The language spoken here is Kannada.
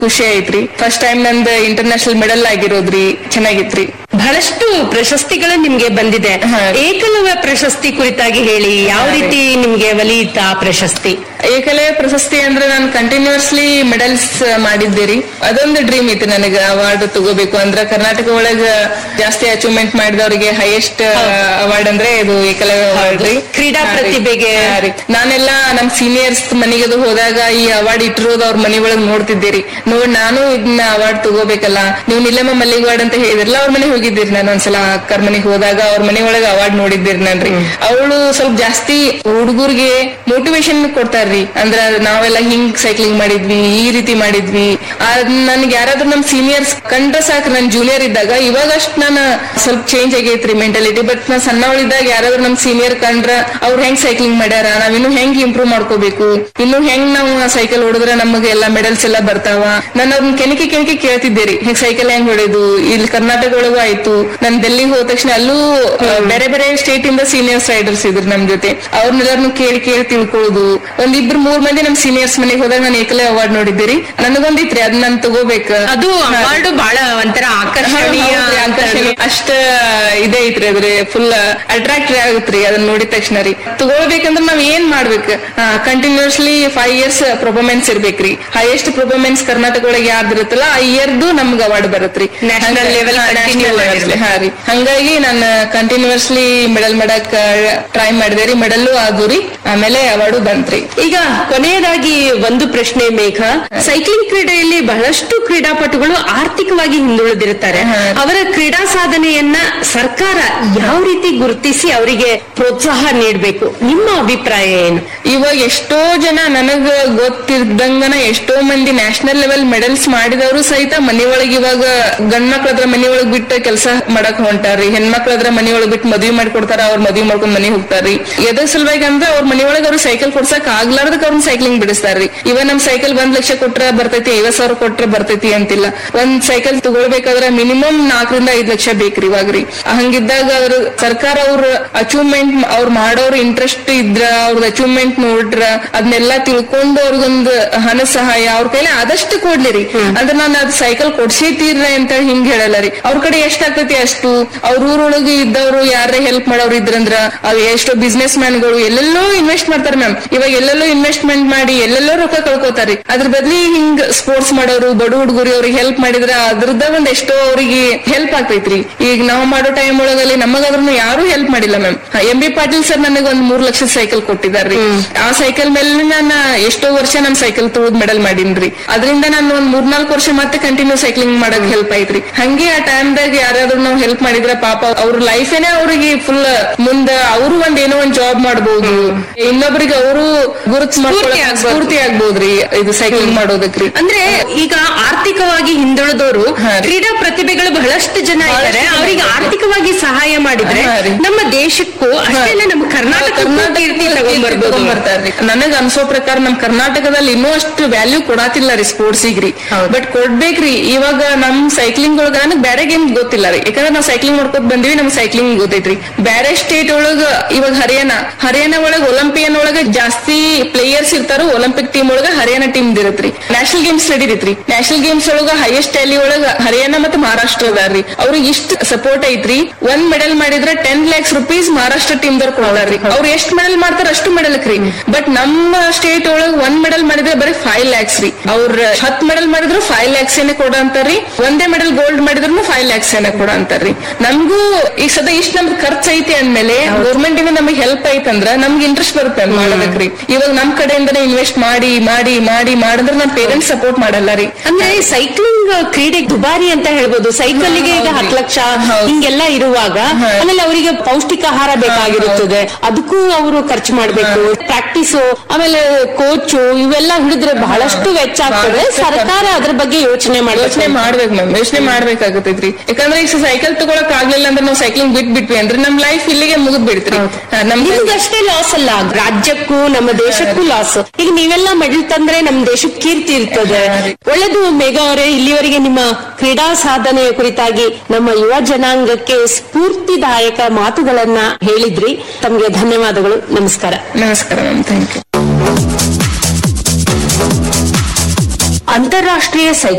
ಖುಷಿ ಐತ್ರಿ ಫಸ್ಟ್ ಟೈಮ್ ನಂದ್ ಇಂಟರ್ನ್ಯಾಷನಲ್ ಮೆಡಲ್ ಆಗಿರೋದ್ರಿ ಚೆನ್ನಾಗಿತ್ರಿ ಬಹಳಷ್ಟು ಪ್ರಶಸ್ತಿಗಳು ನಿಮ್ಗೆ ಬಂದಿದೆ ಹಾ. ಏಕಲವ್ಯ ಪ್ರಶಸ್ತಿ ಕುರಿತಾಗಿ ಹೇಳಿ ಯಾವ ಹಾ ರೀ. ರೀತಿ ನಿಮ್ಗೆ ಒಲಿಯಿತ ಆ ಪ್ರಶಸ್ತಿ ಏಕಲವ್ಯ ಪ್ರಶಸ್ತಿ ಅಂದ್ರೆ ನಾನು ಕಂಟಿನ್ಯೂಸ್ಲಿ ಮೆಡಲ್ಸ್ ಮಾಡಿದ್ದೀರಿ ಅದೊಂದು ಡ್ರೀಮ್ ಇತ್ತು ನನಗೆ ಅವಾರ್ಡ್ ತಗೋಬೇಕು ಅಂದ್ರೆ ಕರ್ನಾಟಕ ಒಳಗ ಜಾಸ್ತಿ ಅಚೀವ್ಮೆಂಟ್ ಮಾಡಿದವರಿಗೆ ಹೈಯೆಸ್ಟ್ ಅವಾರ್ಡ್ ಅಂದ್ರೆ ಇದು ಏಕಲವ್ಯ ಅವಾರ್ಡ್ ರೀ ಕ್ರೀಡಾ ಹಾ ರೀ. ಪ್ರತಿಭೆಗೆ. ಹಾ ರೀ. ನಾನೆಲ್ಲ ನಮ್ ಸೀನಿಯರ್ಸ್ ಮನೆಗೆ ಅದು ಹೋದಾಗ ಈ ಅವಾರ್ಡ್ ಇಟ್ಟಿರೋದು ಅವ್ರ ಮನೆ ಒಳಗ್ ನೋಡ್ತಿದ್ದೀರಿ ನೋಡ್ ನಾನು ಇದನ್ನ ಅವಾರ್ಡ್ ತಗೋಬೇಕಲ್ಲ ನೀವು ನಿಲ್ಲಮ್ಮ ಮಲ್ಲಿಗವಾಡ್ ಅಂತ ಹೇಳಿದ್ರಲ್ಲ ಅವ್ರ ಮನೆಗೆ ಹೋಗಿದ್ದೀರಿ ನಾನು ಒಂದ್ಸಲ ಅಕ್ಕರ ಮನೆಗೆ ಹೋದಾಗ ಅವ್ರ ಮನೆ ಒಳಗ ಅವಾರ್ಡ್ ನೋಡಿದ್ದೀರಿ ನಾನ್ರಿ ಅವಳು ಸ್ವಲ್ಪ ಜಾಸ್ತಿ ಹುಡುಗರಿಗೆ ಮೋಟಿವೇಶನ್ ಕೊಡ್ತಾರ್ರಿ ಅಂದ್ರ ನಾವೆಲ್ಲ ಹಿಂಗ್ ಸೈಕ್ಲಿಂಗ್ ಮಾಡಿದ್ವಿ ಈ ರೀತಿ ಮಾಡಿದ್ವಿ ನನ್ಗೆ ಯಾರಾದ್ರೂ ನಮ್ ಸೀನಿಯರ್ಸ್ ಕಂಡ್ರೆ ಸಾಕು ನನ್ ಜೂನಿಯರ್ ಇದ್ದಾಗ ಇವಾಗ ಅಷ್ಟ್ ನಾನು ಸ್ವಲ್ಪ ಚೇಂಜ್ ಆಗೈತ್ರಿ ಮೆಂಟಾಲಿಟಿ ಬಟ್ ನಾ ಸಣ್ಣವಳಿದ್ದಾಗ ಯಾರಾದ್ರೂ ನಮ್ ಸೀನಿಯರ್ ಕಂಡ್ರ ಅವ್ರು ಹೆಂಗ್ ಸೈಕ್ಲಿಂಗ್ ಮಾಡ್ಯಾರ ನಾವ್ ಇನ್ನು ಹೆಂಗ್ ಇಂಪ್ರೂವ್ ಮಾಡ್ಕೋಬೇಕು ಇನ್ನು ಹೆಂಗ್ ನಾವು ಸೈಕಲ್ ಹೊಡೆದ್ರೆ ನಮಗೆ ಎಲ್ಲ ಮೆಡಲ್ಸ್ ಎಲ್ಲ ಬರ್ತಾವ ನಾನು ಅವ್ರನ್ನ ಕೆಣಕಿ ಕೆಣಕಿ ಕೇಳ್ತಿದ್ದೇರಿ ಹೆಂಗ್ ಸೈಕಲ್ ಹೆಂಗ್ ಹೊಡೆದು ಇಲ್ಲಿ ಕರ್ನಾಟಕ ಒಳಗೂ ಆಯ್ತು ನಾನ್ ಡೆಲ್ಲಿಗೆ ಹೋದ ತಕ್ಷಣ ಅಲ್ಲೂ ಆ, ಬೇರೆ ಬೇರೆ ಸ್ಟೇಟ್ ಇಂದ ಸೀನಿಯರ್ಸ್ ರೈಡರ್ಸ್ ಇದ್ರು ನಮ್ ಜೊತೆ ಅವ್ರನ್ನೆಲ್ಲರನ್ನು ಕೇಳಿ ಕೇಳಿ ತಿಳ್ಕೊಳ್ಳೋದು ಒಂದಿಬ್ರು ಮೂರ್ ಮಂದಿ ನಮ್ ಸೀನಿಯರ್ಸ್ ಮನೆಗೆ ಹೋದಾಗ ನಾನು ಏಕಲೇ ಅವಾರ್ಡ್ ನೋಡಿದ್ದೀರಿ ನನಗೊಂದಿತ್ರಿ ಅದ್ ನಾನ್ ತಗೋಬೇಕು ಅದು ಅವಾರ್ಡ್ ಬಹಳ ಒಂಥರ ಆಕರ್ಷಣೀಯ ಹೌದ್ರಿ, ಆಕರ್ಷಣೀಯ. ಅಷ್ಟ ಇದೇ ಐತ್ರಿ ಅದ್ರಿ ಫುಲ್ ಅಟ್ರಾಕ್ಟ್ ಆಗುತ್ರಿ ಅದನ್ನ ನೋಡಿದ ತಕ್ಷಣ ರೀ ತಗೊಳ್ಬೇಕಂದ್ರ ನಾವ್ ಏನ್ ಮಾಡ್ಬೇಕು ಕಂಟಿನ್ಯೂಸ್ಲಿ ಫೈವ್ ಇಯರ್ಸ್ ಪರ್ಫಾರ್ಮೆನ್ಸ್ ಇರ್ಬೇಕ್ರಿ ಹೈಯೆಸ್ಟ್ ಪರ್ಫಾರ್ಮೆನ್ಸ್ ಕರ್ನಾಟಕ ಒಳಗೆ ಯಾರ್ದು ಇರುತ್ತಲ್ಲ ಆ ಇಯರ್ದು ನಮ್ಗ್ ಅವಾರ್ಡ್ ಬರತ್ರಿ National ಹಂಗ- level ಹಾ, continue national level ಆಗಿರ್ಬೇಕು. ಹಾ ರೀ ಹಂಗಾಗಿ ನಾನು ಕಂಟಿನ್ಯೂಸ್ಲಿ ಮೆಡಲ್ ಮಾಡಕ್ ಟ್ರೈ ಮಾಡಿದೆ ರೀ ಮೆಡಲ್ಲು ಆದು ರೀ ಆಮೇಲೆ ಅವಾರ್ಡು ಬಂತ್ರಿ ಈಗ ಕೊನೆಯದಾಗಿ ಒಂದು ಪ್ರಶ್ನೆ ಮೇಘ ಸೈಕ್ಲಿಂಗ್ ಕ್ರೀಡೆಯಲ್ಲಿ ಬಹಳಷ್ಟು ಕ್ರೀಡಾಪಟುಗಳು ಆರ್ಥಿಕವಾಗಿ ಹಿಂದುಳಿದಿರುತ್ತಾರೆ ಹಾ. ಅವರ ಕ್ರೀಡಾ ಸಾಧನೆಯನ್ನ ಸರ್ಕಾರ ಯಾವ ರೀತಿ ಗುರುತಿಸಿ ಅವರಿಗೆ ಪ್ರೋತ್ಸಾಹ ನೀಡಬೇಕು ನಿಮ್ಮ ಅಭಿಪ್ರಾಯ ಏನು ಇವಾಗ ಎಷ್ಟೋ ಜನ ನನಗ ಗೊತ್ತಿದ್ದಂಗನ ಎಷ್ಟೋ ಮಂದಿ ನ್ಯಾಷನಲ್ ಲೆವೆಲ್ ಮೆಡಲ್ಸ್ ಮಾಡಿದವರು ಸಹಿತ ಮನೆಯೊಳಗೆ ಇವಾಗ ಗಂಡ್ಮಕ್ಳ ಹತ್ರ ಮನೆಯೊಳಗ್ ಬಿಟ್ಟು ಕೆಲಸ ಮಾಡಕ್ ಹೊಂಟಾರ್ರಿ ಹೆಣ್ಮಕ್ಳ ಹತ್ರ ಮನೆಯೊಳಗ್ ಬಿಟ್ಟು ಮದ್ವಿ ಮಾಡ್ಕೊಡ್ತಾರ ಅವ್ರ ಮದ್ವಿ ಮಾಡ್ಕೊಂಡ್ ಮನೆ ಹೋಗ್ತಾರ್ರಿ ಎದ್ರ ಸಲುವಾಗಿ ಅಂದ್ರೆ ಅವ್ರ ಮನೆಯೊಳಗೆ ಅವ್ರು ಸೈಕಲ್ ಕೊಡ್ಸಕ್ ಆಗ್ಲಾರ್ದಕ್ ಅವ್ರನ್ನ ಸೈಕ್ಲಿಂಗ್ ಬಿಡಿಸ್ತಾರ್ರಿ ಇವ ನಮ್ ಸೈಕಲ್ ಒಂದ್ ಲಕ್ಷ ಕೊಟ್ರ ಬರ್ತೈತಿ ಐವತ್ ಸಾವಿರ ಕೊಟ್ರ ಬರ್ತೈತಿ ಅಂತಿಲ್ಲ ಒಂದ್ ಸೈಕಲ್ ತಗೊಳ್ಬೇಕಾದ್ರೆ ಮಿನಿಮಮ್ ನಾಲ್ಕರಿಂದ ಐದ್ ಲಕ್ಷ ಬೇಕ್ರಿ ಇವಾಗ್ರಿ ಹಂಗಿದ್ದಾಗ ಅವ್ರ ಸರ್ಕಾರ ಅವ್ರ ಅಚೀವ್ಮೆಂಟ್ ಅವ್ರ ಮಾಡೋರ್ ಇಂಟ್ರೆಸ್ಟ್ ಇದ್ರ ಅವ್ರದ್ ಅಚೀವ್ಮೆಂಟ್ ನೋಡ್ರ ಅದನ್ನೆಲ್ಲ ತಿಳ್ಕೊಂಡು ಅವ್ರಿಗೊಂದು ಹಣ ಸಹಾಯ ಅವ್ರ ಕೈಲಿ ಆದಷ್ಟು ಕೊಡ್ಲಿರಿ ಅಂದ್ರೆ ನಾನು ಅದ್ ಸೈಕಲ್ ಕೊಡ್ಸೇ ತೀರ್ರೆ ಅಂತ ಹಿಂಗ್ ಹೇಳಲ್ಲ ರೀ ಅವ್ರ ಕಡೆ ಎಷ್ಟಾಗ್ತೈತಿ ಅಷ್ಟು ಅವ್ರ ಊರೊಳಗೆ ಇದ್ದವ್ರು ಯಾರೇ ಹೆಲ್ಪ್ ಮಾಡೋರು ಇದ್ರಂದ್ರ ಅವ್ ಎಷ್ಟೋ ಬಿಸ್ನೆಸ್ ಮ್ಯಾನ್ಗಳು ಎಲ್ಲೆಲ್ಲೋ ಇನ್ವೆಸ್ಟ್ ಮಾಡ್ತಾರೆ ಮ್ಯಾಮ್ ಇವಾಗ ಎಲ್ಲೆಲ್ಲೋ ಇನ್ವೆಸ್ಟ್ಮೆಂಟ್ ಮಾಡಿ ಎಲ್ಲೆಲ್ಲೋ ರೊಕ್ಕ ಕಳ್ಕೊತಾರಿ ಅದ್ರ ಬದ್ಲಿ ಹಿಂಗ್ ಸ್ಪೋರ್ಟ್ಸ್ ಮಾಡೋರು ಬಡ ಹುಡುಗರು ಅವ್ರಿಗೆ ಹೆಲ್ಪ್ ಮಾಡಿದ್ರ ಅದ್ರದ ಒಂದ್ ಎಷ್ಟೋ ಅವ್ರಿಗೆ ಹೆಲ್ಪ್ ಆಗ್ತೈತ್ರಿ ಈಗ ನಾವು ಮಾಡೋ ಟೈಮ್ ಒಳಗಲ್ಲಿ ನಮಗಾದ್ರೂ ಯಾರು ಹೆಲ್ಪ್ ಮಾಡಿಲ್ಲ ma'am M B Patil sir ನನಗೆ ಒಂದ್ ಮೂರ್ ಲಕ್ಷ ಸೈಕಲ್ ಕೊಟ್ಟಿದಾರ್ರಿ ಆ ಸೈಕಲ್ ಮೇಲೆ ನಾನು ಎಷ್ಟೋ ವರ್ಷ ನಾನ್ ಸೈಕಲ್ ತುಳಿದ್ ಮೆಡಲ್ ಮಾಡೀನ್ರಿ ಅದರಿಂದ ನಾನು ಒಂದ್ ಮೂರ್ನಾಲ್ಕು ವರ್ಷ ಮತ್ತೆ ಕಂಟಿನ್ಯೂ ಸೈಕ್ಲಿಂಗ್ ಮಾಡಕ್ ಹೆಲ್ಪ್ ಐತ್ರಿ ಹಂಗೆ ಆ ಟೈಮ್ದಾಗ ಯಾರಾದ್ರೂ ನಾವು ಹೆಲ್ಪ್ ಮಾಡಿದ್ರ ಪಾಪ ಅವ್ರ ಲೈಫೇನೆ ಅವ್ರಿಗೆ ಫುಲ್ ಮುಂದ ಅವರು ಒಂದ್ ಏನೋ ಒಂದ್ ಜಾಬ್ ಮಾಡ್ಬೋದು ಇನ್ನೊಬ್ರಿಗೆ ಅವರು ಗುರುತ್ ಸ್ಫೂರ್ತಿ ಆಗ್ಬೋದು. ಸ್ಫೂರ್ತಿ ಆಗ್ಬೋದ್ರಿ ಇದು ಸೈಕ್ಲಿಂಗ್ ಮಾಡೋದಕ್ರಿ ಅಂದ್ರೆ ಈಗ ಆರ್ಥಿಕವಾಗಿ ಹಿಂದುಳಿದವರು ಹಾ ರೀ. ಕ್ರೀಡಾ ಪ್ರತಿಭೆಗಳು ಬಹಳಷ್ಟು ಜನ ಬಹಳಷ್ಟು ಇದ್ದಾರೆ ಜನ ಅವರಿಗೆ ಇದ್ದಾರೆ. ಆರ್ಥಿಕವಾಗಿ ಸಹಾಯ ಮಾಡಿದ್ರೆ ಹಾ ರೀ. ನಮ್ಮ ದೇಶಕ್ಕೂ ಅಷ್ಟೇ ಅಲ್ಲ ನಮ್ಮ ಕರ್ನಾಟಕಕ್ಕೂ ಕೀರ್ತಿ ತಗೊಂಡ್ಬರ್ಬೋದು ತಗೊಂಡ್ಬರ್ತಾರ್ರಿ ನನಗ್ ಅನ್ಸೋ ಪ್ರಕಾರ ನಮ್ ಕರ್ನಾಟಕದಲ್ಲಿ ಇನ್ನೂ ಅಷ್ಟು ವ್ಯಾಲ್ಯೂ ಕೊಡಾತಿಲ್ಲ ರೀ ಸ್ಪೋರ್ಟ್ಸಿಗ್ರಿ ಬಟ್ ಕೊಡ್ಬೇಕ್ರಿ ಇವಾಗ ನಮ್ ಸೈಕ್ಲಿಂಗ್ ಒಳಗ ನನಗ್ ಬೇರೆ ಗೇಮ್ ಗೊತ್ತಿಲ್ಲ ರೀ ಯಾಕಂದ್ರೆ ನಾವ್ ಸೈಕ್ಲಿಂಗ್ ಮಾಡ್ಕೊತ ಬಂದಿವಿ ನಮ್ ಸೈಕ್ಲಿಂಗ್ ಗೊತ್ತೈತ್ರಿ ಬೇರೆ ಸ್ಟೇಟ್ ಒಳಗ ಇವಾಗ ಹರಿಯಾಣ ಹರಿಯಾಣ ಒಳಗ ಒಲಿಂಪಿಯನ್ ಒಳಗ ಜಾಸ್ತಿ ಪ್ಲೇಯರ್ಸ್ ಇರ್ತಾರೋ ಒಲಿಂಪಿಕ್ ಟೀಮ್ ಒಳಗ ಹರಿಯಾಣ ಟೀಮ್ ಇರತ್ರಿ ನ್ಯಾಷನಲ್ ಗೇಮ್ಸ್ ನಡೀತೈತ್ರಿ ನ್ಯಾಷನಲ್ ಗೇಮ್ಸ್ ಒಳಗ ಹೈಯೆಸ್ಟ್ ಟ್ಯಾಲಿ ಒಳಗ ಹರಿಯಾಣ ಮತ್ತು ಮಹಾರಾಷ್ಟ್ರ ಅದಾರ್ರಿ ಅವ್ರಿಗೆ ಇಷ್ಟ ಸಪೋರ್ಟ್ ಐತ್ರಿ ಒಂದ್ ಮೆಡಲ್ ಮಾಡಿದ್ರೆ ten lakhs rupees Maharashtra team ದವ್ರ ಕೊಡ್ತಾರ್ರಿ ಅವ್ರು ಎಷ್ಟ್ ಮೆಡಲ್ ಮಾಡ್ತಾರ ಅಷ್ಟು ಮೆಡಲ್ ರೀ ಬಟ್ ನಮ್ಮ ಸ್ಟೇಟ್ ಒಳಗ ಒಂದ್ ಮೆಡಲ್ ಮಾಡಿದ್ರೆ ಬರೀ ಫೈವ್ ಲ್ಯಾಕ್ಸ್ ರೀ ಅವ್ರ ಹತ್ ಮೆಡಲ್ ಮಾಡಿದ್ರು ಫೈವ್ ಲ್ಯಾಕ್ಸ್ ಏನೇ ಕೊಡ ಅಂತಾರ್ರಿ ಒಂದೇ ಮೆಡಲ್ ಗೋಲ್ಡ್ ಮಾಡಿದ್ರು ಫೈವ್ ಲ್ಯಾಕ್ಸ್ ಏನೇ ಕೊಡ ಅಂತಾರ್ರಿ ನಮಗೂ ಈಗ ಸದಾ ಇಷ್ಟ ನಮ್ಗೆ ಖರ್ಚು ಐತಿ ಅಂದ್ಮೇಲೆ ಗೌರ್ಮೆಂಟ್ ಇಂದ ನಮಗೆ ಹೆಲ್ಪ್ ಐತಂದ್ರ ನಮ್ಗೆ ಇಂಟ್ರೆಸ್ಟ್ ಬರುತ್ತೆ ಅದ್ ಮಾಡೋದಕ್ರಿ ಇವಾಗ ನಮ್ ಕಡೆಯಿಂದನೇ ಇನ್ವೆಸ್ಟ್ ಮಾಡಿ ಮಾಡಿ ಮಾಡಿ ಮಾಡಿದ್ರೆ ನಮ್ ಪೇರೆಂಟ್ಸ್ ಸಪೋರ್ಟ್ ಮಾಡಲ್ಲ ರೀ ಅಂದ್ರೆ ಸೈಕ್ಲಿಂಗ್ ಕ್ರೀಡೆ ದುಬಾರಿ ಅಂತ ಹೇಳ್ಬೋದು ಸೈಕಲ್ಗೆ ಈಗ ಹೌದ್ರಿ. ಹತ್ತು ಲಕ್ಷ ಹೌದು. ಹಿಂಗೆಲ್ಲ ಇರುವಾಗ ಹಾ. ಆಮೇಲೆ ಅವರಿಗೆ ಪೌಷ್ಟಿಕ ಆಹಾರ ಬೇಕಾಗಿರುತ್ತದೆ ಅದಕ್ಕೂ ಅವರು ಖರ್ಚು ಮಾಡ್ಬೇಕು ಪ್ರಾಕ್ಟೀಸ್ ಆಮೇಲೆ ಕೋಚು ಇವೆಲ್ಲ ಹಿಡಿದ್ರೆ ಬಹಳಷ್ಟು ವೆಚ್ಚ ಆಗ್ತದೆ ಬಹಳಷ್ಟು ಸರ್ಕಾರ ಅದ್ರ ಬಗ್ಗೆ ಯೋಚನೆ ಯೋಚನೆ ಮಾಡಬೇಕು ಮಾಡ್ಬೇಕು ಮ್ಯಾಮ್ ಯೋಚನೆ ಮಾಡ್ಬೇಕಾಗತೈತ್ರಿ ಯಾಕಂದ್ರೆ ಈಗ ಸೈಕಲ್ ತಗೊಳಕ್ ಆಗ್ಲಿಲ್ಲ ಅಂದ್ರೆ ನಾವು ಸೈಕ್ಲಿಂಗ್ ಬಿಟ್ ಬಿಟ್ವಿ ಅಂದ್ರೆ ನಮ್ ಲೈಫ್ ಇಲ್ಲಿಗೆ ಮುಗಿದ್ ಬಿಡ್ತ್ರಿ ನಮ್ ನಿಮ್ಗಷ್ಟೇ ಲಾಸ್ ಅಲ್ಲ ರಾಜ್ಯಕ್ಕೂ ನಮ್ಮ ದೇಶಕ್ಕೂ ಲಾಸ್ ಈಗ ನೀವೆಲ್ಲ ಮೆಡಲ್ ತಂದ್ರೆ ನಮ್ ದೇಶಕ್ಕೆ ಕೀರ್ತಿ ಇರ್ತದೆ ಒಳ್ಳೇದು ಮೇಘ ಅವರೇ ಇಲ್ಲಿವರೆಗೆ ನಿಮ್ಮ ಕ್ರೀಡಾ ಸಾಧನೆಯ ಕುರಿತಾಗಿ ನಮ್ಮ ಯುವ ಜನಾಂಗಕ್ಕೆ ಸ್ಫೂರ್ತಿದಾಯಕ ಮಾತುಗಳನ್ನ ಹೇಳಿದ್ರಿ ತಮ್ಗೆ ಧನ್ಯವಾದಗಳು ನಮಸ್ಕಾರ ನಮಸ್ಕಾರ ಮ್ಯಾಮ್ ಥ್ಯಾಂಕ್ ಯು ಅಂತಾರಾಷ್ಟ್ರೀಯ